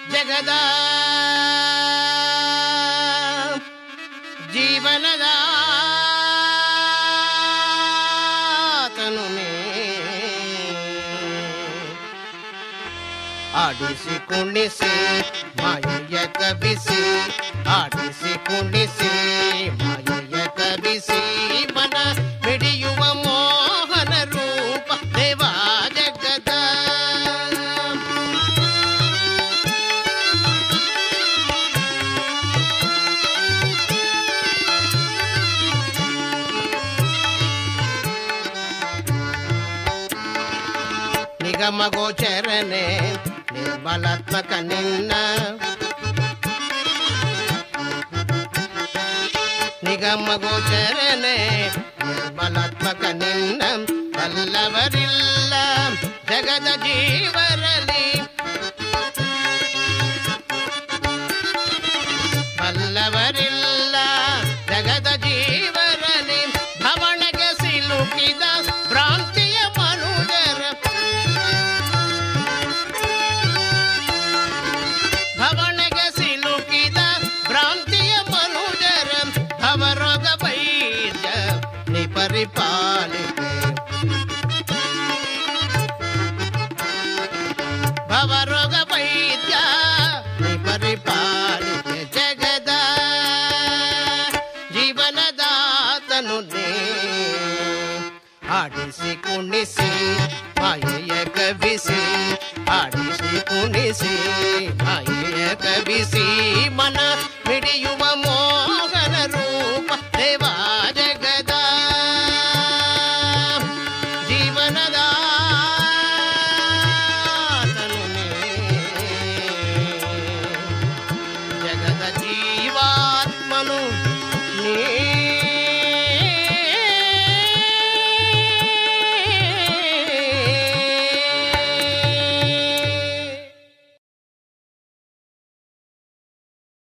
ಜಗದ ಜೀವನದ ತನುಮೆ ಆಡಿಸಿ ಕುಣಿಸಿ ಮಾಯೆಯ ಕಬಿಸಿ ಆಡಿಸಿ ಕುಣಿಸಿ ಮಾಯೆಯ ಕಬಿಸಿ ಮನ ಹಿಡಿಯುವ ಮೋಹನ ರೂಪ ದೇವಾ ಜಗದ ನಿಗಮ ಗೋಚರನೆ ನಿರ್ಮಲಾತ್ಮಕ ನಿನ್ನ ನಿಗಮ ಗೋಚರನೆ ನಿರ್ಮಲಾತ್ಮಕ ನಿನ್ನ ಬಲ್ಲವರಿಲ್ಲ ಜಗದ ಜೀವರಲಿ ಬಲ್ಲವರಿಲ್ಲ ಜಗದ ಜೀವರಲಿ ಭವಣಗೆ ಸಿಲುಕಿದ ಭ್ರಾಂತಿಯ ಮನುಜರ ಭವಣಗೆ ಸಿಲುಕಿದ ಭ್ರಾಂತಿಯ ಮನುಜರ ಭವರೋಗ ವೈದ್ಯ ನಿಪರಿಪಾಲಿಕೆ ಭವರೋಗ ವೈದ್ಯ ನಿಪರಿಪಾಲಿಕೆ ಜಗದ ಜೀವನದಾತನು ನೇ ಆಡಿಸಿ ಕುಣಿಸಿ ಮಾಯೆಯ ಕವಿಸಿ ಆಡಿಸಿ ಕುಣಿಸಿ ಮಾಯೆಯ ಕವಿಸಿ ಮನ ಮಿಡಿಯುವ ಮೋಹ